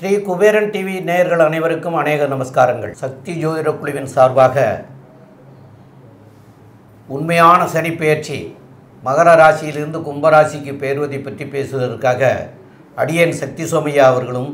Sri Kuberan TV நேயர்கள் அனைவருக்கும் அநேக நமஸ்காரங்கள் சக்தி ஜோதிட குழுவின் சார்பாக உண்மையான சனி பெயர்ச்சி மகர ராசியிலிருந்து கும்பராசிக்கு பெயர்வதை பற்றி பேசுவதற்காக அடியேன் சக்தி சோமையா அவர்களும்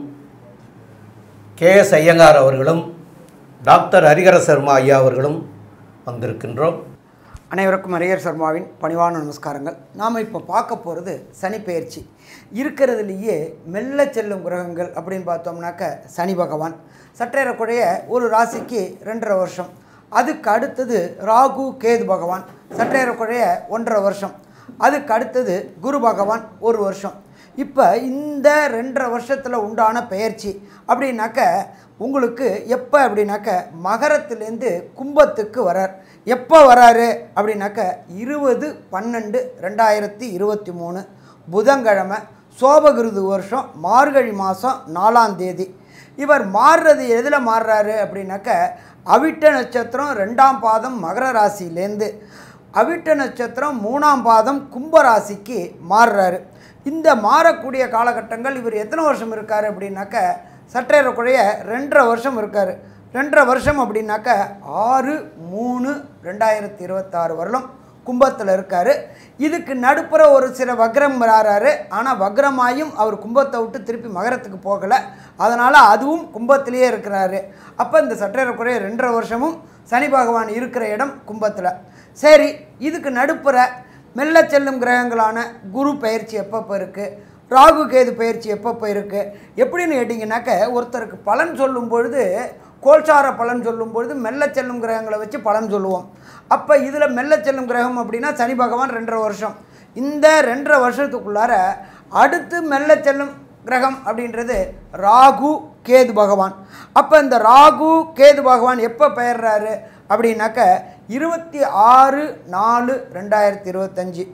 கே எஸ் ஐயங்கார் அவர்களும் டாக்டர் ஹரிகர சர்மா ஐயா அவர்களும் வந்திருக்கின்றோம் அனைவருக்கும் ஹரிஹர் சர்மாவின் பணிவான நமஸ்காரங்கள் நாம் இப்போ பார்க்க போகிறது சனி பெயர்ச்சி இருக்கிறதுலேயே மெல்ல செல்லும் கிரகங்கள் அப்படின்னு பார்த்தோம்னாக்க சனி பகவான் சற்றேறக்குறைய ஒரு ராசிக்கு ரெண்டரை வருஷம் அதுக்கு அடுத்தது ராகு கேது பகவான் சற்றேறக்குறைய ஒன்றரை வருஷம் அதுக்கு அடுத்தது குரு பகவான் ஒரு வருஷம் இப்போ இந்த ரெண்டரை வருஷத்தில் உண்டான பெயர்ச்சி அப்படின்னாக்க உங்களுக்கு எப்போ அப்படின்னாக்க மகரத்துலேருந்து கும்பத்துக்கு வரார் எப்போ வராரு அப்படின்னாக்க இருபது பன்னெண்டு ரெண்டாயிரத்தி இருபத்தி மூணு புதன்கிழமை சோபகிருது வருஷம் மார்கழி மாதம் நாலாம் தேதி இவர் மாறுறது எதில் மாறுறாரு அப்படின்னாக்க அவிட்ட நட்சத்திரம் ரெண்டாம் பாதம் மகர ராசியிலேருந்து அவிட்ட நட்சத்திரம் மூணாம் பாதம் கும்பராசிக்கு மாறுறாரு இந்த மாறக்கூடிய காலகட்டங்கள் இவர் எத்தனை வருஷம் இருக்கார் அப்படின்னாக்க சற்றேறக்குறைய ரெண்டரை வருஷம் இருக்கார் ரெண்டரை வருஷம் அப்படின்னாக்க ஆறு மூணு ரெண்டாயிரத்தி இருபத்தாறு வருடம் கும்பத்தில் இருக்கார் இதுக்கு நடுப்புற ஒரு சில வக்ரம் வராரு ஆனால் வக்ரமாயும் அவர் கும்பத்தை விட்டு திருப்பி மகரத்துக்கு போகலை அதனால் அதுவும் கும்பத்திலேயே இருக்கிறாரு அப்போ இந்த சற்றேறக்குறைய ரெண்டரை வருஷமும் சனி பகவான் இருக்கிற இடம் கும்பத்தில் சரி இதுக்கு நடுப்புற மெல்ல செல்லும் கிரகங்களான குரு பயிற்சி எப்பப்போ இருக்குது ராகு கேது பயிற்சி எப்பப்போ இருக்குது எப்படின்னு கேட்டிங்கனாக்க ஒருத்தருக்கு பலன் சொல்லும் பொழுது கோல்சார பலன் சொல்லும் பொழுது மெல்ல செல்லும் கிரகங்களை வச்சு பலன் சொல்லுவோம் அப்போ இதில் மெல்ல செல்லும் கிரகம் அப்படின்னா சனி பகவான் ரெண்டரை வருஷம் இந்த ரெண்டரை வருஷத்துக்குள்ளார அடுத்து மெல்ல செல்லும் கிரகம் அப்படின்றது ராகு கேது பகவான் அப்போ இந்த ராகு கேது பகவான் எப்போ பெயர்றாரு அப்படின்னாக்க இருபத்தி ஆறு நாலு ரெண்டாயிரத்தி இருபத்தஞ்சி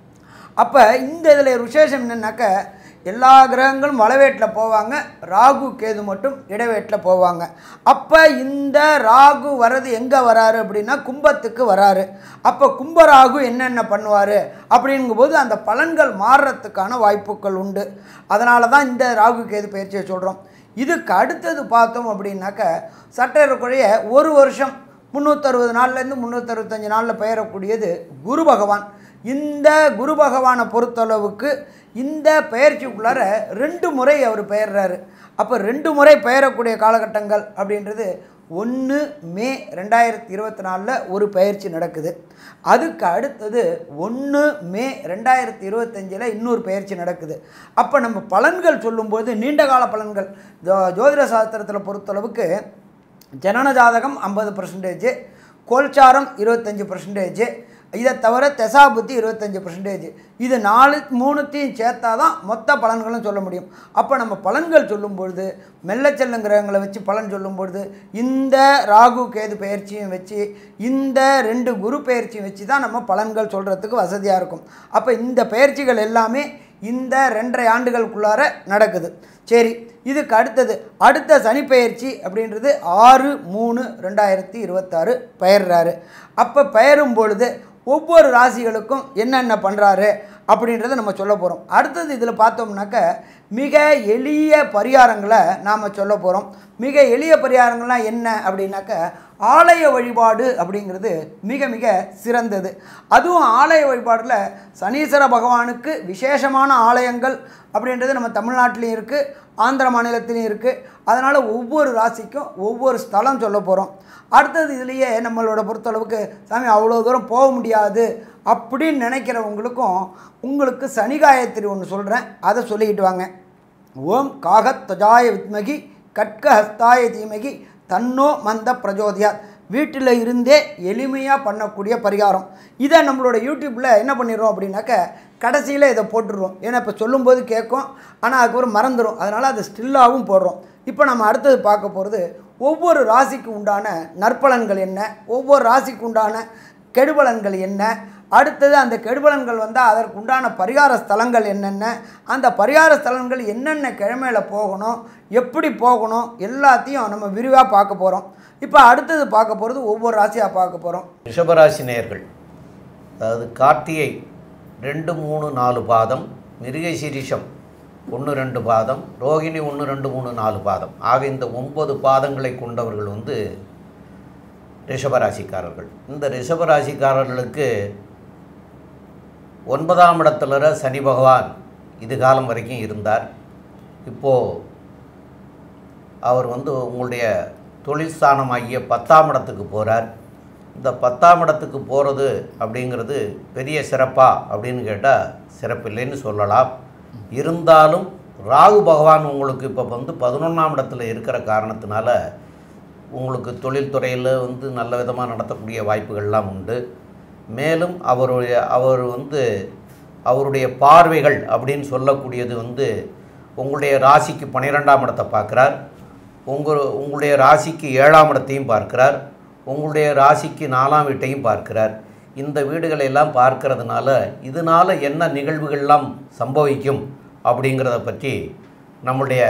அப்போ இந்த இதில் விசேஷம் என்னன்னாக்க எல்லா கிரகங்களும் வளவேட்டில் போவாங்க ராகு கேது மட்டும் இடவேட்டில் போவாங்க அப்போ இந்த ராகு வர்றது எங்கே வராரு அப்படின்னா கும்பத்துக்கு வராரு அப்போ கும்ப ராகு என்னென்ன பண்ணுவார் அப்படிங்கும்போது அந்த பலன்கள் மாறுறதுக்கான வாய்ப்புகள் உண்டு அதனால தான் இந்த ராகு கேது பயிற்சியை சொல்கிறோம் இதுக்கு அடுத்தது பார்த்தோம் அப்படின்னாக்க சற்றேறக்குறைய ஒரு வருஷம் முந்நூற்றறுபது நாள்லேருந்து முந்நூற்றறுபத்தஞ்சு நாளில் பெயரக்கூடியது குரு பகவான் இந்த குரு பகவானை பொறுத்தளவுக்கு இந்த பெயர்ச்சிக்குள்ளார ரெண்டு முறை அவர் பெயர்றாரு அப்போ ரெண்டு முறை பெயரக்கூடிய காலகட்டங்கள் அப்படின்றது ஒன்று மே ரெண்டாயிரத்தி இருபத்தி நாலில் ஒரு பயிற்சி நடக்குது அதுக்கு அடுத்தது ஒன்று மே ரெண்டாயிரத்தி இருபத்தஞ்சில் இன்னொரு பயிற்சி நடக்குது அப்போ நம்ம பலன்கள் சொல்லும்போது நீண்ட கால பலன்கள் ஜோ ஜோதிட சாஸ்திரத்தில் பொறுத்தளவுக்கு ஜனன ஜாதகம் ஐம்பது பர்சன்டேஜ் கோல்சாரம் இருபத்தஞ்சி பர்சன்டேஜ் இதை தவிர தெசாபுத்தி இருபத்தஞ்சி பர்சன்டேஜ் இது நாலு மூணுத்தையும் சேர்த்தா தான் மொத்த பலன்களும் சொல்ல முடியும் அப்போ நம்ம பலன்கள் சொல்லும் பொழுது மெல்ல செல்லும் கிரகங்களை வச்சு பலன் சொல்லும் பொழுது இந்த ராகு கேது பயிற்சியும் வச்சு இந்த ரெண்டு குரு பயிற்சியும் வச்சு தான் நம்ம பலன்கள் சொல்கிறதுக்கு வசதியாக இருக்கும் அப்போ இந்த பயிற்சிகள் எல்லாமே இந்த ரெண்டரை ஆண்டுகளுக்குள்ளார நடக்குது சரி இதுக்கு அடுத்தது அடுத்த சனி பெயர்ச்சி அப்படின்றது ஆறு மூணு ரெண்டாயிரத்தி இருபத்தாறு பெயர்றாரு அப்போ பெயரும் பொழுது ஒவ்வொரு ராசிகளுக்கும் என்னென்ன பண்ணுறாரு அப்படின்றத நம்ம சொல்ல போகிறோம் அடுத்தது இதில் பார்த்தோம்னாக்க மிக எளிய பரிகாரங்களை நாம் சொல்ல போகிறோம் மிக எளிய பரிகாரங்கள்லாம் என்ன அப்படின்னாக்க ஆலய வழிபாடு அப்படிங்கிறது மிக மிக சிறந்தது அதுவும் ஆலய வழிபாடில் சனீஸ்வர பகவானுக்கு விசேஷமான ஆலயங்கள் அப்படின்றது நம்ம தமிழ்நாட்டிலையும் இருக்குது ஆந்திர மாநிலத்திலையும் இருக்குது அதனால் ஒவ்வொரு ராசிக்கும் ஒவ்வொரு ஸ்தலம் சொல்ல போகிறோம் அடுத்தது இதுலேயே நம்மளோட பொறுத்தளவுக்கு சாமி அவ்வளோ தூரம் போக முடியாது அப்படின்னு நினைக்கிறவங்களுக்கும் உங்களுக்கு சனி காயத்ரி ஒன்று சொல்கிறேன் அதை சொல்லிக்கிட்டு வாங்க ஓம் காகத் தஜாய வித்மகி கட்க ஹஸ்தாய தீமகி தன்னோ மந்த பிரஜோதியாத் வீட்டில் இருந்தே எளிமையாக பண்ணக்கூடிய பரிகாரம் இதை நம்மளோட யூடியூப்பில் என்ன பண்ணிடுறோம் அப்படின்னாக்க கடைசியில் இதை போட்டுடுறோம் ஏன்னா இப்போ சொல்லும்போது கேட்கும் ஆனால் அதுக்கப்புறம் மறந்துடும் அதனால் அதை ஸ்டில்லாகவும் போடுறோம் இப்போ நம்ம அடுத்தது பார்க்க போகிறது ஒவ்வொரு ராசிக்கு உண்டான நற்பலன்கள் என்ன ஒவ்வொரு ராசிக்கு உண்டான கெடுபலன்கள் என்ன அடுத்தது அந்த கெடுபலன்கள் வந்தால் அதற்கு உண்டான பரிகார ஸ்தலங்கள் என்னென்ன அந்த பரிகார ஸ்தலங்கள் என்னென்ன கிழமையில் போகணும் எப்படி போகணும் எல்லாத்தையும் நம்ம விரிவாக பார்க்க போகிறோம் இப்போ அடுத்தது பார்க்க போகிறது ஒவ்வொரு ராசியாக பார்க்க போகிறோம் ரிஷபராசி நேயர்கள் அதாவது கார்த்திகை ரெண்டு மூணு நாலு பாதம் மிருகசீரிஷம் ஒன்று ரெண்டு பாதம் ரோகிணி ஒன்று ரெண்டு மூணு நாலு பாதம் ஆக இந்த ஒன்பது பாதங்களை கொண்டவர்கள் வந்து ரிஷபராசிக்காரர்கள் இந்த ரிஷபராசிக்காரர்களுக்கு ஒன்பதாம் இடத்துல சனி பகவான் இது காலம் வரைக்கும் இருந்தார் இப்போது அவர் வந்து உங்களுடைய தொழில் ஸ்தானமாகிய பத்தாம் இடத்துக்கு போகிறார் இந்த பத்தாம் இடத்துக்கு போகிறது அப்படிங்கிறது பெரிய சிறப்பா அப்படின்னு கேட்டால் சிறப்பில்லைன்னு சொல்லலாம் இருந்தாலும் ராகு பகவான் உங்களுக்கு இப்போ வந்து பதினொன்றாம் இடத்துல இருக்கிற காரணத்தினால உங்களுக்கு தொழில்துறையில் வந்து நல்ல விதமாக நடத்தக்கூடிய வாய்ப்புகள்லாம் உண்டு மேலும் அவருடைய அவர் வந்து அவருடைய பார்வைகள் அப்படின்னு சொல்லக்கூடியது வந்து உங்களுடைய ராசிக்கு பன்னிரெண்டாம் இடத்தை பார்க்குறார் உங்கள் உங்களுடைய ராசிக்கு ஏழாம் இடத்தையும் பார்க்கிறார் உங்களுடைய ராசிக்கு நாலாம் வீட்டையும் பார்க்கிறார் இந்த வீடுகளை எல்லாம் பார்க்கறதுனால இதனால் என்ன நிகழ்வுகள்லாம் சம்பவிக்கும் அப்படிங்கிறத பற்றி நம்முடைய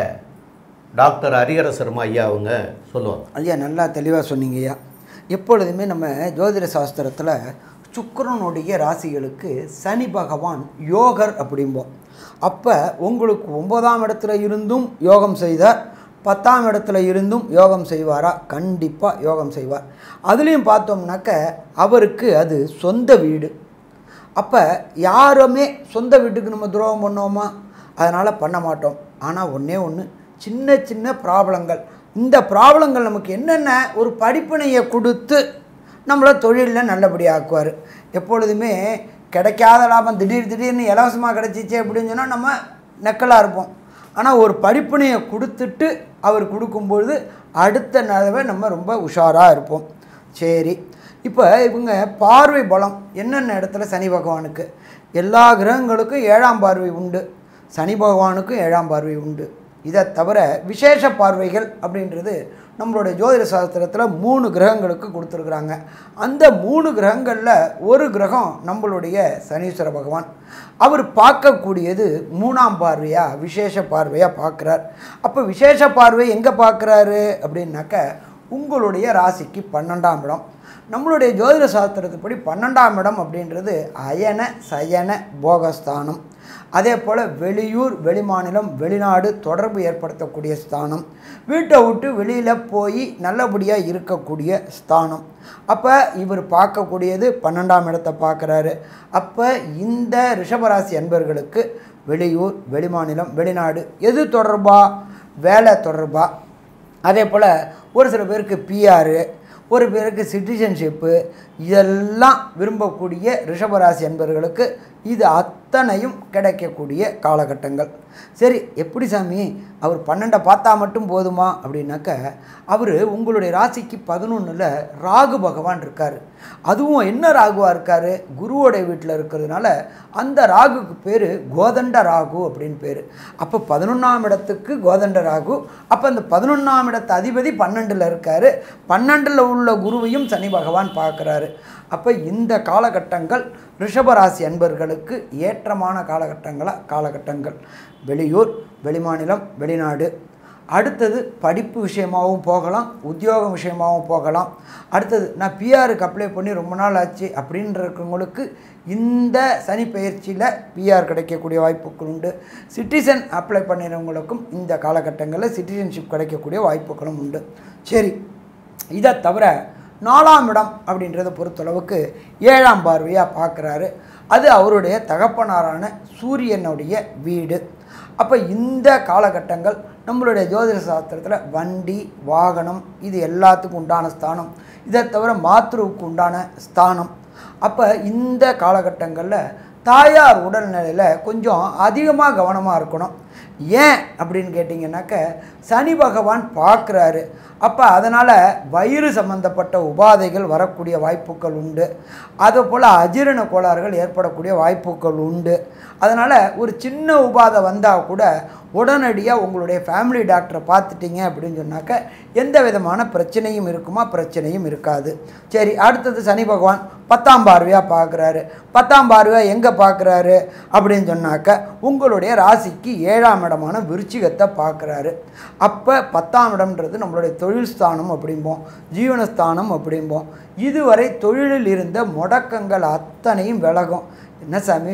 டாக்டர் ஹரிஹர சர்மா ஐயா அவங்க சொல்லுவாங்க ஐயா நல்லா தெளிவாக சொன்னீங்க ஐயா எப்பொழுதுமே நம்ம ஜோதிட சாஸ்திரத்தில் சுக்கிரனுடைய ராசிகளுக்கு சனி பகவான் யோகர் அப்படிம்போம் அப்போ உங்களுக்கு ஒன்பதாம் இடத்துல இருந்தும் யோகம் செய்தார் பத்தாம் இடத்துல இருந்தும் யோகம் செய்வாரா கண்டிப்பாக யோகம் செய்வார் அதுலேயும் பார்த்தோம்னாக்க அவருக்கு அது சொந்த வீடு அப்போ யாருமே சொந்த வீட்டுக்கு நம்ம துரோகம் பண்ணோமா அதனால் பண்ண மாட்டோம் ஆனால் ஒன்றே ஒன்று சின்ன சின்ன ப்ராப்ளங்கள் இந்த ப்ராப்ளங்கள் நமக்கு என்னென்ன ஒரு படிப்பினையை கொடுத்து நம்மளை தொழிலில் நல்லபடியாக ஆக்குவார் எப்பொழுதுமே கிடைக்காத லாபம் திடீர் திடீர்னு இலவசமாக கிடச்சிச்சு அப்படின்னு சொன்னால் நம்ம நெக்கலாக இருப்போம் ஆனால் ஒரு படிப்பினையை கொடுத்துட்டு அவர் கொடுக்கும்பொழுது அடுத்த தடவை நம்ம ரொம்ப உஷாராக இருப்போம் சரி இப்போ இவங்க பார்வை பலம் என்னென்ன இடத்துல சனி பகவானுக்கு எல்லா கிரகங்களுக்கும் ஏழாம் பார்வை உண்டு சனி பகவானுக்கும் ஏழாம் பார்வை உண்டு இதை தவிர விசேஷ பார்வைகள் அப்படின்றது நம்மளுடைய ஜோதிட சாஸ்திரத்தில் மூணு கிரகங்களுக்கு கொடுத்துருக்குறாங்க அந்த மூணு கிரகங்களில் ஒரு கிரகம் நம்மளுடைய சனீஸ்வர பகவான் அவர் பார்க்கக்கூடியது மூணாம் பார்வையாக விசேஷ பார்வையாக பார்க்குறார் அப்போ விசேஷ பார்வை எங்கே பார்க்குறாரு அப்படின்னாக்க உங்களுடைய ராசிக்கு பன்னெண்டாம் இடம் நம்மளுடைய ஜோதிட சாஸ்திரத்துப்படி பன்னெண்டாம் இடம் அப்படின்றது அயன சயன போகஸ்தானம் அதே போல் வெளியூர் வெளிமாநிலம் வெளிநாடு தொடர்பு ஏற்படுத்தக்கூடிய ஸ்தானம் வீட்டை விட்டு வெளியில் போய் நல்லபடியாக இருக்கக்கூடிய ஸ்தானம் அப்போ இவர் பார்க்கக்கூடியது பன்னெண்டாம் இடத்தை பார்க்குறாரு அப்போ இந்த ரிஷபராசி அன்பர்களுக்கு வெளியூர் வெளிமாநிலம் வெளிநாடு எது தொடர்பா வேலை தொடர்பா அதே போல் ஒரு சில பேருக்கு பிஆரு ஒரு பேருக்கு சிட்டிசன்ஷிப்பு இதெல்லாம் விரும்பக்கூடிய ரிஷபராசி என்பவர்களுக்கு இது அத்தனையும் கிடைக்கக்கூடிய காலகட்டங்கள் சரி எப்படி சாமி அவர் பன்னெண்டை பார்த்தா மட்டும் போதுமா அப்படின்னாக்க அவர் உங்களுடைய ராசிக்கு பதினொன்றில் ராகு பகவான் இருக்கார் அதுவும் என்ன ராகுவாக இருக்கார் குருவோடைய வீட்டில் இருக்கிறதுனால அந்த ராகுக்கு பேர் கோதண்ட ராகு அப்படின்னு பேர் அப்போ பதினொன்றாம் இடத்துக்கு கோதண்ட ராகு அப்போ அந்த பதினொன்றாம் இடத்து அதிபதி பன்னெண்டில் இருக்கார் பன்னெண்டில் உள்ள குருவையும் சனி பகவான் பார்க்குறாரு அப்போ இந்த காலகட்டங்கள் ரிஷபராசி அன்பர்களுக்கு ஏற்றமான காலகட்டங்களாக காலகட்டங்கள் வெளியூர் வெளிமாநிலம் வெளிநாடு அடுத்தது படிப்பு விஷயமாகவும் போகலாம் உத்தியோகம் விஷயமாகவும் போகலாம் அடுத்தது நான் பிஆருக்கு அப்ளை பண்ணி ரொம்ப நாள் ஆச்சு அப்படின்ற இருக்கவங்களுக்கு இந்த சனி பயிற்சியில் பிஆர் கிடைக்கக்கூடிய வாய்ப்புகள் உண்டு சிட்டிசன் அப்ளை பண்ணிடுறவங்களுக்கும் இந்த காலகட்டங்களில் சிட்டிசன்ஷிப் கிடைக்கக்கூடிய வாய்ப்புகளும் உண்டு சரி இதை தவிர நாலாம் இடம் அப்படின்றத பொறுத்தளவுக்கு ஏழாம் பார்வையாக பார்க்குறாரு அது அவருடைய தகப்பனாரான சூரியனுடைய வீடு அப்போ இந்த காலகட்டங்கள் நம்மளுடைய ஜோதிட சாஸ்திரத்தில் வண்டி வாகனம் இது எல்லாத்துக்கும் உண்டான ஸ்தானம் இதை தவிர மாத்ருவுக்கு உண்டான ஸ்தானம் அப்போ இந்த காலகட்டங்களில் தாயார் உடல்நிலையில் கொஞ்சம் அதிகமாக கவனமாக இருக்கணும் ஏன் அப்படின்னு கேட்டிங்கன்னாக்க சனி பகவான் பார்க்குறாரு அப்போ அதனால் வயிறு சம்பந்தப்பட்ட உபாதைகள் வரக்கூடிய வாய்ப்புகள் உண்டு அதே போல் அஜீரண கோளாறுகள் ஏற்படக்கூடிய வாய்ப்புகள் உண்டு அதனால் ஒரு சின்ன உபாதை வந்தால் கூட உடனடியாக உங்களுடைய ஃபேமிலி டாக்டரை பார்த்துட்டீங்க அப்படின்னு சொன்னாக்க எந்த விதமான பிரச்சனையும் இருக்குமா பிரச்சனையும் இருக்காது சரி அடுத்தது சனி பகவான் பத்தாம் பார்வையாக பார்க்குறாரு பத்தாம் பார்வையாக எங்கே பார்க்குறாரு அப்படின்னு சொன்னாக்க உங்களுடைய ராசிக்கு ஏழாம் இடமான விருச்சிகத்தை பார்க்குறாரு அப்போ பத்தாம் இடம்ன்றது நம்மளுடைய தொழில் ஸ்தானம் அப்படிம்போம் ஜீவனஸ்தானம் அப்படிம்போம் இதுவரை தொழிலில் இருந்த முடக்கங்கள் அத்தனையும் விலகும் என்ன சாமி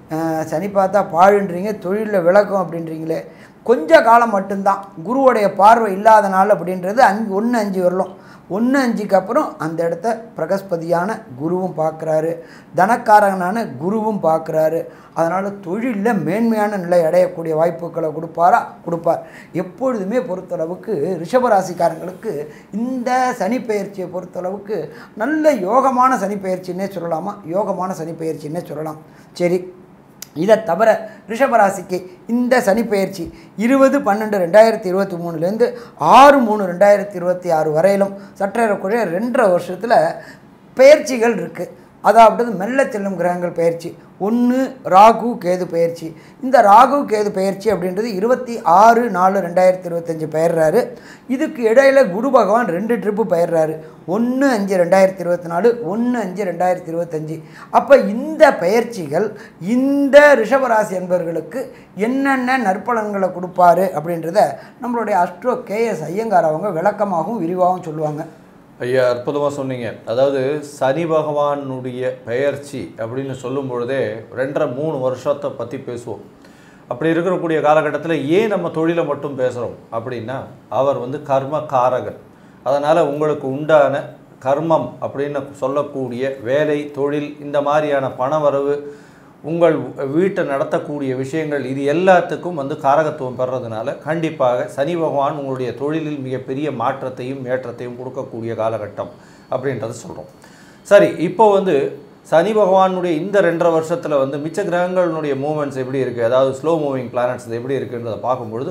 அஹ், சனி பார்த்தா பாழுன்றீங்க தொழிலில் விளக்கம் அப்படின்றீங்களே கொஞ்ச காலம் மட்டும்தான் குருவுடைய பார்வை இல்லாத நாள் அப்படின்றது அஞ்சு ஒன்று அஞ்சு வரலாம் ஒன்று அஞ்சுக்கு அப்புறம் அந்த இடத்த பிரகஸ்பதியான குருவும் பார்க்குறாரு தனக்காரகனான குருவும் பார்க்குறாரு அதனால் தொழிலில் மேன்மையான நிலை அடையக்கூடிய வாய்ப்புகளை கொடுப்பாரா கொடுப்பார் எப்பொழுதுமே பொறுத்தளவுக்கு ரிஷபராசிக்காரங்களுக்கு இந்த சனி பெயர்ச்சியை பொறுத்தளவுக்கு நல்ல யோகமான சனி பெயர்ச்சின்னே சொல்லலாமா யோகமான சனி பெயர்ச்சின்னே சொல்லலாம் சரி இதை தவிர ரிஷபராசிக்கு இந்த சனி பெயர்ச்சி இருபது பன்னெண்டு ரெண்டாயிரத்தி இருபத்தி மூணுலேருந்து ஆறு மூணு ரெண்டாயிரத்தி இருபத்தி ஆறு வரையிலும் சற்றேறக்குறைய ரெண்டரை வருஷத்தில் பெயர்ச்சிகள் இருக்குது அதாவது மெல்ல செல்லும் கிரகங்கள் பெயர்ச்சி ஒன்று ராகு கேது பெயர்ச்சி இந்த ராகு கேது பெயர்ச்சி அப்படின்றது இருபத்தி ஆறு நாலு ரெண்டாயிரத்தி இருபத்தஞ்சி பெயர்றாரு இதுக்கு இடையில குரு பகவான் ரெண்டு ட்ரிப்பு பெயர்றாரு ஒன்று அஞ்சு ரெண்டாயிரத்தி இருபத்தி நாலு ஒன்று அஞ்சு ரெண்டாயிரத்தி இருபத்தஞ்சி அப்போ இந்த பெயர்ச்சிகள் இந்த ரிஷபராசி என்பவர்களுக்கு என்னென்ன நற்பலன்களை கொடுப்பாரு அப்படின்றத நம்மளுடைய அஸ்ட்ரோ கேஎஸ் ஐயங்கார் அவங்க விளக்கமாகவும் விரிவாகவும் சொல்லுவாங்க ஐயா அற்புதமாக சொன்னீங்க அதாவது சனி பகவானுடைய பெயர்ச்சி அப்படின்னு சொல்லும் பொழுதே ரெண்டரை மூணு வருஷத்தை பற்றி பேசுவோம் அப்படி இருக்கக்கூடிய காலகட்டத்தில் ஏன் நம்ம தொழிலை மட்டும் பேசுகிறோம் அப்படின்னா அவர் வந்து கர்ம காரகன் அதனால் உங்களுக்கு உண்டான கர்மம் அப்படின்னு சொல்லக்கூடிய வேலை தொழில் இந்த மாதிரியான பணவரவு உங்கள் வீட்டை நடத்தக்கூடிய விஷயங்கள் இது எல்லாத்துக்கும் வந்து காரகத்துவம் பெறதுனால கண்டிப்பாக சனி பகவான் உங்களுடைய தொழிலில் மிகப்பெரிய மாற்றத்தையும் ஏற்றத்தையும் கொடுக்கக்கூடிய காலகட்டம் அப்படின்றத சொல்கிறோம் சரி இப்போ வந்து சனி பகவானுடைய இந்த ரெண்டரை வருஷத்தில் வந்து மிச்ச கிரகங்களுடைய மூமெண்ட்ஸ் எப்படி இருக்குது அதாவது ஸ்லோ மூவிங் பிளானட்ஸ் எப்படி இருக்குன்றதை பார்க்கும்பொழுது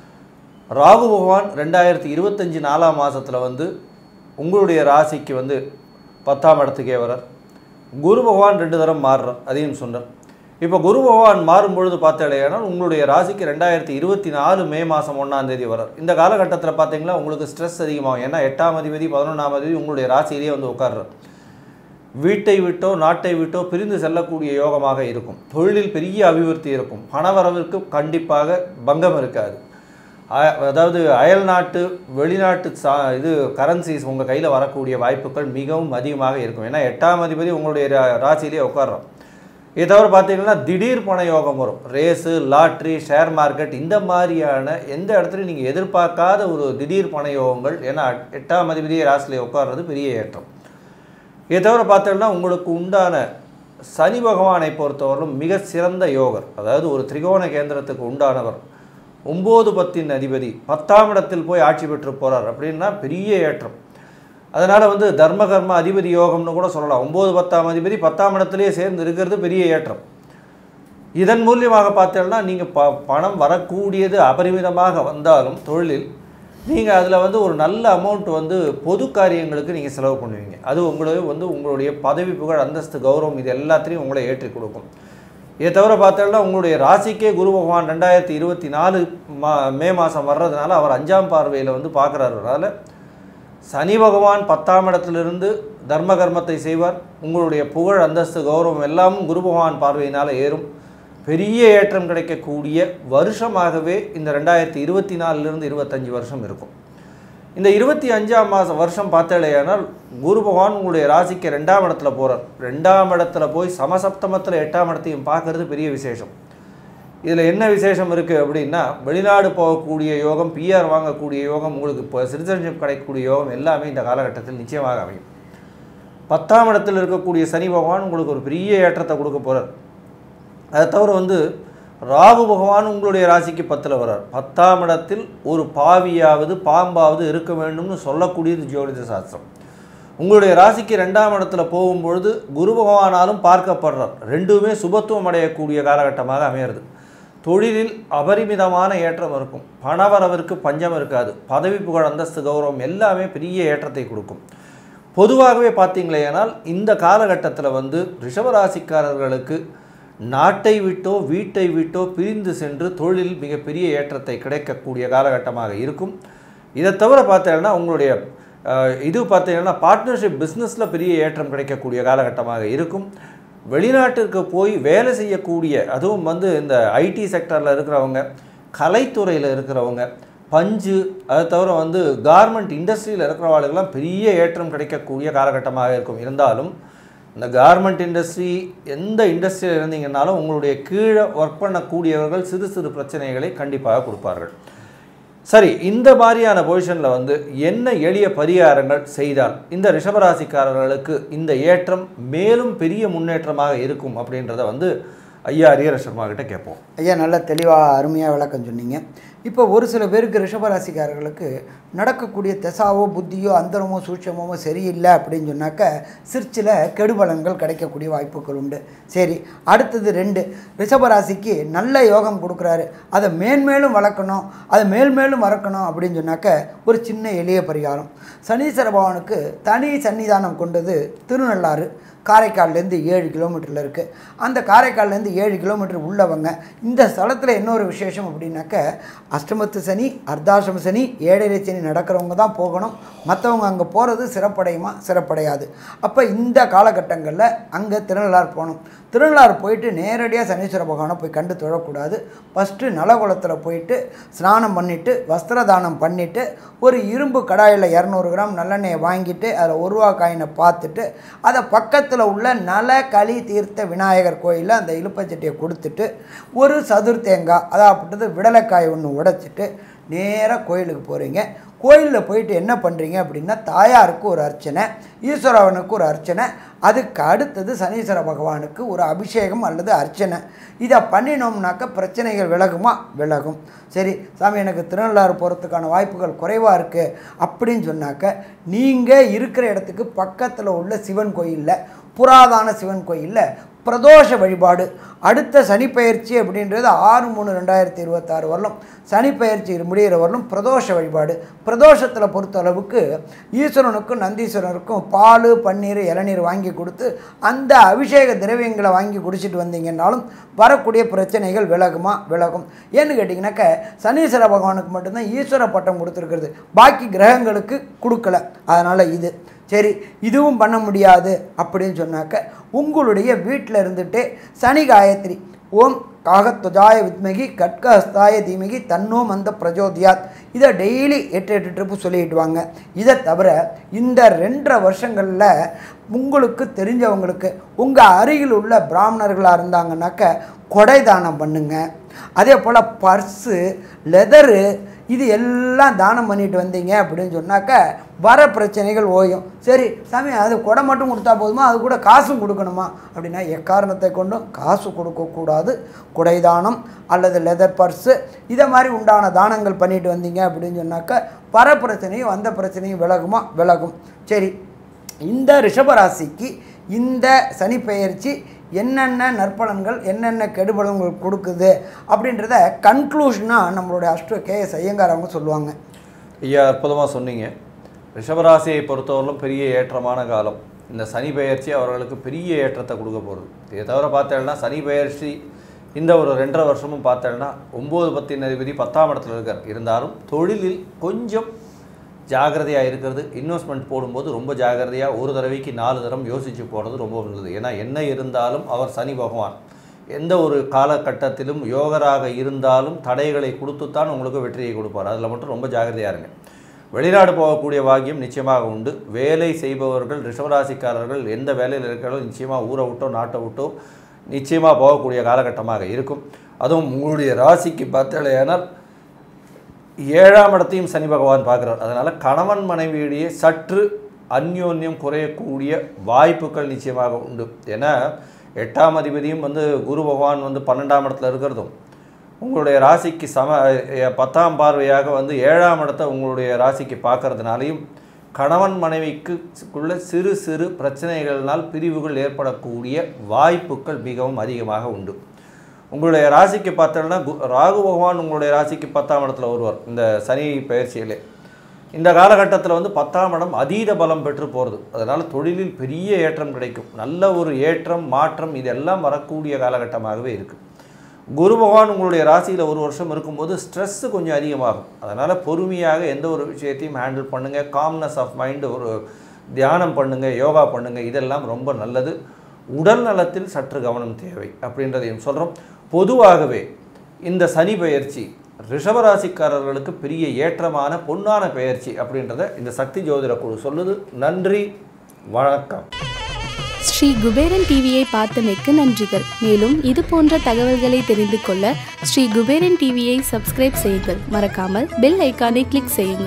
ராகு பகவான் ரெண்டாயிரத்தி இருபத்தஞ்சி நாலாம் மாதத்தில் வந்து உங்களுடைய ராசிக்கு வந்து பத்தாம் இடத்துக்கே வரார் குரு பகவான் ரெண்டு தரம் மாறுறார் அதையும் சொன்னார் இப்போ குரு பகவான் மாறும் பொழுது பார்த்தாலேயானால் உங்களுடைய ராசிக்கு ரெண்டாயிரத்தி இருபத்தி நாலு மே மாதம் ஒன்றாம் தேதி வரார் இந்த காலகட்டத்தில் பார்த்தீங்கன்னா உங்களுக்கு ஸ்ட்ரெஸ் அதிகமாகும் ஏன்னா எட்டாம் அதிபதி பதினொன்றாம் அதிபதி உங்களுடைய ராசியிலேயே வந்து உட்கார்றார் வீட்டை விட்டோ நாட்டை விட்டோ பிரிந்து செல்லக்கூடிய யோகமாக இருக்கும் தொழிலில் பெரிய அபிவிருத்தி இருக்கும் பணவரவிற்கு கண்டிப்பாக பங்கம் இருக்காது அ- அதாவது அயல் நாட்டு வெளிநாட்டு சா இது கரன்சிஸ் உங்கள் கையில் வரக்கூடிய வாய்ப்புகள் மிகவும் அதிகமாக இருக்கும் ஏன்னா எட்டாம் அதிபதி உங்களுடைய ரா- ராசியிலே உட்கார்றோம் இதை தவிர பார்த்தீங்கன்னா திடீர் பண யோகம் வரும் ரேஸு லாட்ரி ஷேர் மார்க்கெட் இந்த மாதிரியான எந்த இடத்துலையும் நீங்கள் எதிர்பார்க்காத ஒரு திடீர் பண யோகங்கள் ஏன்னா எட்டாம் அதிபதியே ராசியிலே உட்கார்றது பெரிய ஏற்றம் இதை தவிர பார்த்தோம்னா உங்களுக்கு உண்டான சனி பகவானை பொறுத்தவரையிலும் மிக சிறந்த யோகர் அதாவது ஒரு திரிகோண கேந்திரத்துக்கு உண்டானவர் ஒம்பது பத்தின் அதிபதி பத்தாம் இடத்தில் போய் ஆட்சி பெற்று போகிறார் அப்படின்னா பெரிய ஏற்றம் அதனால் வந்து தர்ம கர்ம அதிபதி யோகம்னு கூட சொல்லலாம் ஒம்பது பத்தாம் அதிபதி பத்தாம் இடத்துலேயே சேர்ந்து இருக்கிறது பெரிய ஏற்றம் இதன் மூலியமாக பார்த்தீங்கன்னா நீங்கள் ப பணம் வரக்கூடியது அபரிமிதமாக வந்தாலும் தொழிலில் நீங்கள் அதில் வந்து ஒரு நல்ல அமௌண்ட் வந்து பொது காரியங்களுக்கு நீங்கள் செலவு பண்ணுவீங்க அது உங்களுக்கு வந்து உங்களுடைய பதவி புகழ் அந்தஸ்து கௌரவம் இது எல்லாத்தையும் உங்களை ஏற்றி கொடுக்கும் இதை தவிர பார்த்தோம்னா உங்களுடைய ராசிக்கே குரு பகவான் ரெண்டாயிரத்தி இருபத்தி நாலு மா மே மாதம் வர்றதுனால அவர் அஞ்சாம் பார்வையில் வந்து பார்க்குறாரு அதனால் சனி பகவான் பத்தாம் இடத்திலிருந்து தர்ம கர்மத்தை செய்வார் உங்களுடைய புகழ் அந்தஸ்து கௌரவம் எல்லாமும் குரு பகவான் பார்வையினால் ஏறும் பெரிய ஏற்றம் கிடைக்கக்கூடிய வருஷமாகவே இந்த ரெண்டாயிரத்தி இருபத்தி நாலுலேருந்து இருபத்தஞ்சி வருஷம் இருக்கும் இந்த இருபத்தி அஞ்சாம் மாதம் வருஷம் பார்த்தாலேயானால் குரு பகவான் உங்களுடைய ராசிக்கு ரெண்டாம் இடத்துல போகிறார் ரெண்டாம் இடத்துல போய் சமசப்தமத்தில் எட்டாம் இடத்தையும் பார்க்கறது பெரிய விசேஷம் இதில் என்ன விசேஷம் இருக்குது அப்படின்னா வெளிநாடு போகக்கூடிய யோகம் பிஆர் வாங்கக்கூடிய யோகம் உங்களுக்கு இப்போ சிட்டிசன்ஷிப் கிடைக்கக்கூடிய யோகம் எல்லாமே இந்த காலகட்டத்தில் நிச்சயமாக அமையும் பத்தாம் இடத்தில் இருக்கக்கூடிய சனி பகவான் உங்களுக்கு ஒரு பெரிய ஏற்றத்தை கொடுக்க போகிறார் அதை தவிர வந்து ராகு பகவான் உங்களுடைய ராசிக்கு பத்தில் வர்றார் பத்தாம் இடத்தில் ஒரு பாவியாவது பாம்பாவது இருக்க வேண்டும்னு சொல்லக்கூடியது ஜோதிட சாஸ்திரம் உங்களுடைய ராசிக்கு ரெண்டாம் இடத்துல போகும்பொழுது குரு பகவானாலும் பார்க்கப்படுறார் ரெண்டுமே சுபத்துவம் அடையக்கூடிய காலகட்டமாக அமையிறது தொழிலில் அபரிமிதமான ஏற்றம் இருக்கும் பணவரவிற்கு பஞ்சம் இருக்காது பதவி புகழ் அந்தஸ்து கௌரவம் எல்லாமே பெரிய ஏற்றத்தை கொடுக்கும் பொதுவாகவே பார்த்தீங்களேனால் இந்த காலகட்டத்தில் வந்து ரிஷபராசிக்காரர்களுக்கு நாட்டை விட்டோ வீட்டை விட்டோ பிரிந்து சென்று தொழிலில் மிகப்பெரிய ஏற்றத்தை கிடைக்கக்கூடிய காலகட்டமாக இருக்கும் இதை தவிர பார்த்தீங்கன்னா உங்களுடைய அஹ், இது பார்த்தீங்கன்னா பார்ட்னர்ஷிப் பிஸ்னஸில் பெரிய ஏற்றம் கிடைக்கக்கூடிய காலகட்டமாக இருக்கும் வெளிநாட்டிற்கு போய் வேலை செய்யக்கூடிய அதுவும் வந்து இந்த ஐடி செக்டரில் இருக்கிறவங்க கலைத்துறையில் இருக்கிறவங்க பஞ்சு அதை தவிர வந்து கார்மெண்ட் இண்டஸ்ட்ரியில் இருக்கிறவர்களுக்கெல்லாம் பெரிய ஏற்றம் கிடைக்கக்கூடிய காலகட்டமாக இருக்கும் இருந்தாலும் இந்த கார்மெண்ட் இண்டஸ்ட்ரி எந்த இண்டஸ்ட்ரியில் இருந்தீங்கன்னாலும் உங்களுடைய கீழே ஒர்க் பண்ணக்கூடியவர்கள் சிறு சிறு பிரச்சனைகளை கண்டிப்பாக கொடுப்பார்கள் சரி இந்த மாதிரியான பொசிஷனில் வந்து என்ன எளிய பரிகாரங்கள் செய்தால் இந்த ரிஷபராசிக்காரர்களுக்கு இந்த ஏற்றம் மேலும் பெரிய முன்னேற்றமாக இருக்கும் அப்படின்றத வந்து ஐயா அரியர சர்மா கிட்ட கேட்போம் ஐயா நல்ல தெளிவாக அருமையாக விளக்கம் சொன்னீங்க இப்போ ஒரு சில பேருக்கு ரிஷபராசிக்காரர்களுக்கு நடக்கக்கூடிய தெசாவோ புத்தியோ அந்தரமோ சூட்சமோ சரியில்லை அப்படின்னு சொன்னாக்க சிற்சில கெடுபலன்கள் கிடைக்கக்கூடிய வாய்ப்புகள் உண்டு சரி அடுத்தது ரெண்டு ரிஷபராசிக்கு நல்ல யோகம் கொடுக்குறாரு அதை மேன்மேலும் வளர்க்கணும் அதை மேல்மேலும் வளர்க்கணும் அப்படின்னு சொன்னாக்க ஒரு சின்ன எளிய பரிகாரம் சனீஸ்வர பகவானுக்கு தனி சன்னிதானம் கொண்டது திருநள்ளாறு காரைக்கால்லேருந்து ஏழு கிலோமீட்டரில் இருக்குது அந்த காரைக்கால்லேருந்து ஏழு கிலோமீட்டர் உள்ளவங்க இந்த ஸ்தலத்தில் இன்னொரு விசேஷம் அப்படின்னாக்க அஷ்டமத்து சனி அர்த்தாசிரம சனி ஏழரை சனி நடக்கிறவங்க தான் போகணும் மற்றவங்க அங்கே போகிறது சிறப்படையுமா சிறப்படையாது அப்போ இந்த காலகட்டங்களில் அங்கே திருநள்ளாறு போகணும் திருநள்ளாறு போயிட்டு நேரடியாக சனீஸ்வர பகவானை போய் கண்டு தொழக்கூடாது ஃபஸ்ட்டு நலகுளத்தில் போயிட்டு ஸ்நானம் பண்ணிவிட்டு வஸ்திரதானம் பண்ணிவிட்டு ஒரு இரும்பு கடாயில் இரநூறு கிராம் நல்லெண்ணெயை வாங்கிட்டு அதில் ஒரு ரூபா காயினை பார்த்துட்டு அதை பக்கத்தில் உள்ள நல களி தீர்த்த விநாயகர் கோயிலில் அந்த இலுப்பச்சட்டியை கொடுத்துட்டு ஒரு சதுர் தேங்காய் அதாவது விடலைக்காய் ஒன்று உடைச்சிட்டு நேராக கோயிலுக்கு போகிறீங்க கோயிலில் போயிட்டு என்ன பண்ணுறீங்க அப்படின்னா தாயாருக்கு ஒரு அர்ச்சனை ஈஸ்வரவனுக்கு ஒரு அர்ச்சனை அதுக்கு அடுத்தது சனீஸ்வர பகவானுக்கு ஒரு அபிஷேகம் அல்லது அர்ச்சனை இதை பண்ணினோம்னாக்க பிரச்சனைகள் விலகுமா விலகும் சரி சாமி எனக்கு திருநள்ளாறு போகிறதுக்கான வாய்ப்புகள் குறைவாக இருக்குது அப்படின்னு சொன்னாக்க நீங்கள் இருக்கிற இடத்துக்கு பக்கத்தில் உள்ள சிவன் கோயிலில் புராதான சிவன் கோயிலில் பிரதோஷ வழிபாடு அடுத்த சனிப்பெயர்ச்சி அப்படின்றது ஆறு மூணு ரெண்டாயிரத்தி இருபத்தாறு வரலும் சனிப்பெயர்ச்சி முடிகிற வரலும் பிரதோஷ வழிபாடு பிரதோஷத்தில் பொறுத்த அளவுக்கு ஈஸ்வரனுக்கும் நந்தீஸ்வரனுக்கும் பால் பன்னீர் இளநீர் வாங்கி கொடுத்து அந்த அபிஷேக திரவியங்களை வாங்கி குடிச்சிட்டு வந்தீங்கன்னாலும் வரக்கூடிய பிரச்சனைகள் விலகுமா விலகும் ஏன்னு கேட்டிங்கனாக்க சனீஸ்வர பகவானுக்கு மட்டும்தான் ஈஸ்வர பட்டம் கொடுத்துருக்கிறது பாக்கி கிரகங்களுக்கு கொடுக்கல அதனால் இது சரி இதுவும் பண்ண முடியாது அப்படின்னு சொன்னாக்க உங்களுடைய வீட்டில் இருந்துட்டு சனி காயத்ரி ஓம் காகத்வஜாய வித்மகி கட்கஹஸ்தாய தீமகி தன்னோ மந்த பிரஜோதியாத் இதை டெய்லி எட்டு எட்டு ட்ரிப்பு சொல்லிட்டு வாங்க இதை தவிர இந்த ரெண்டரை வருஷங்களில் உங்களுக்கு தெரிஞ்சவங்களுக்கு உங்கள் அருகில் உள்ள பிராமணர்களாக இருந்தாங்கன்னாக்க கொடை தானம் பண்ணுங்க அதே போல் பர்ஸு லெதரு இது எல்லாம் தானம் பண்ணிட்டு வந்தீங்க அப்படின்னு சொன்னாக்க வர பிரச்சனைகள் ஓயும் சரி சாமி அது கொடை மட்டும் கொடுத்தா போதுமா அது கூட காசும் கொடுக்கணுமா அப்படின்னா எக்காரணத்தை கொண்டும் காசு கொடுக்கக்கூடாது குடை தானம் அல்லது லெதர் பர்ஸு இதை மாதிரி உண்டான தானங்கள் பண்ணிட்டு வந்தீங்க அப்படின்னு சொன்னாக்க வர பிரச்சனையும் வந்த பிரச்சனையும் விலகுமா விலகும் சரி இந்த ரிஷபராசிக்கு இந்த சனி பெயர்ச்சி என்னென்ன நற்பலன்கள் என்னென்ன கெடுபலன்கள் கொடுக்குது அப்படின்றத கன்க்ளூஷனாக நம்மளுடைய அஷ்ட கே எஸ் ஐயங்கார் அவங்க சொல்லுவாங்க ஐயா அற்புதமாக சொன்னீங்க ரிஷபராசியை பொறுத்தவரையிலும் பெரிய ஏற்றமான காலம் இந்த சனி பெயர்ச்சி அவர்களுக்கு பெரிய ஏற்றத்தை கொடுக்க போகுது இதை தவிர பார்த்தேன்னா சனி பெயர்ச்சி இந்த ஒரு ரெண்டரை வருஷமும் பார்த்தேன்னா ஒம்பது பத்தின் அதிபதி பத்தாம் இடத்துல இருக்கார் இருந்தாலும் தொழிலில் கொஞ்சம் ஜாகிரதையாக இருக்கிறது இன்வெஸ்ட்மெண்ட் போடும்போது ரொம்ப ஜாகிரதையாக ஒரு தடவைக்கு நாலு தரம் யோசித்து போகிறது ரொம்ப நல்லது ஏன்னா என்ன இருந்தாலும் அவர் சனி பகவான் எந்த ஒரு காலகட்டத்திலும் யோகராக இருந்தாலும் தடைகளை கொடுத்துத்தான் உங்களுக்கு வெற்றியை கொடுப்பார் அதில் மட்டும் ரொம்ப ஜாகிரதையாக இருங்க வெளிநாடு போகக்கூடிய பாக்கியம் நிச்சயமாக உண்டு வேலை செய்பவர்கள் ரிஷபராசிக்காரர்கள் எந்த வேலையில் இருக்கிறாலும் நிச்சயமாக ஊரை விட்டோ நாட்டை விட்டோ நிச்சயமாக போகக்கூடிய காலகட்டமாக இருக்கும் அதுவும் உங்களுடைய ராசிக்கு பார்த்தாலேயானால் ஏழாம் இடத்தையும் சனி பகவான் பார்க்குறார் அதனால் கணவன் மனைவியிடையே சற்று அந்யோன்யம் குறையக்கூடிய வாய்ப்புகள் நிச்சயமாக உண்டு ஏன்னா எட்டாம் அதிபதியும் வந்து குரு பகவான் வந்து பன்னெண்டாம் இடத்துல இருக்கிறதும் உங்களுடைய ராசிக்கு சம அஹ், பத்தாம் பார்வையாக வந்து ஏழாம் இடத்தை உங்களுடைய ராசிக்கு பார்க்கறதுனாலையும் கணவன் மனைவிக்குள்ள சிறு சிறு பிரச்சனைகளினால் பிரிவுகள் ஏற்படக்கூடிய வாய்ப்புகள் மிகவும் அதிகமாக உண்டு உங்களுடைய ராசிக்கு பார்த்தோம்னா கு- ராகு பகவான் உங்களுடைய ராசிக்கு பத்தாம் இடத்துல வருவார் இந்த சனி பயிற்சியிலே இந்த காலகட்டத்தில் வந்து பத்தாம் இடம் அதீத பலம் பெற்று போகிறது அதனால் தொழிலில் பெரிய ஏற்றம் கிடைக்கும் நல்ல ஒரு ஏற்றம் மாற்றம் இதெல்லாம் வரக்கூடிய காலகட்டமாகவே இருக்குது குரு பகவான் உங்களுடைய ராசியில் ஒரு வருஷம் இருக்கும்போது ஸ்ட்ரெஸ்ஸு கொஞ்சம் அதிகமாகும் அதனால் பொறுமையாக எந்த ஒரு விஷயத்தையும் ஹேண்டில் பண்ணுங்கள் காம்னஸ் ஆஃப் மைண்டு ஒரு தியானம் பண்ணுங்கள் யோகா பண்ணுங்கள் இதெல்லாம் ரொம்ப நல்லது உடல் நலத்தில் சற்று கவனம் தேவை அப்படின்றதையும் சொல்கிறோம் பொதுவாகவே இந்த சனி பெயர்ச்சி ரிஷபராசிக்காரர்களுக்கு பெரிய ஏற்றமான பொன்னான பெயர்ச்சி அப்படின்றத இந்த சக்தி ஜோதிட குழு சொல்லுது நன்றி வணக்கம் ஸ்ரீ குபேரன் டிவியை பார்த்தமைக்கு நன்றிகள் மேலும் இது போன்ற தகவல்களை தெரிந்து கொள்ள ஸ்ரீ குபேரன் டிவியை சப்ஸ்கிரைப் செய்யுங்கள் மறக்காமல் பெல் ஐக்கானை கிளிக் செய்யுங்கள்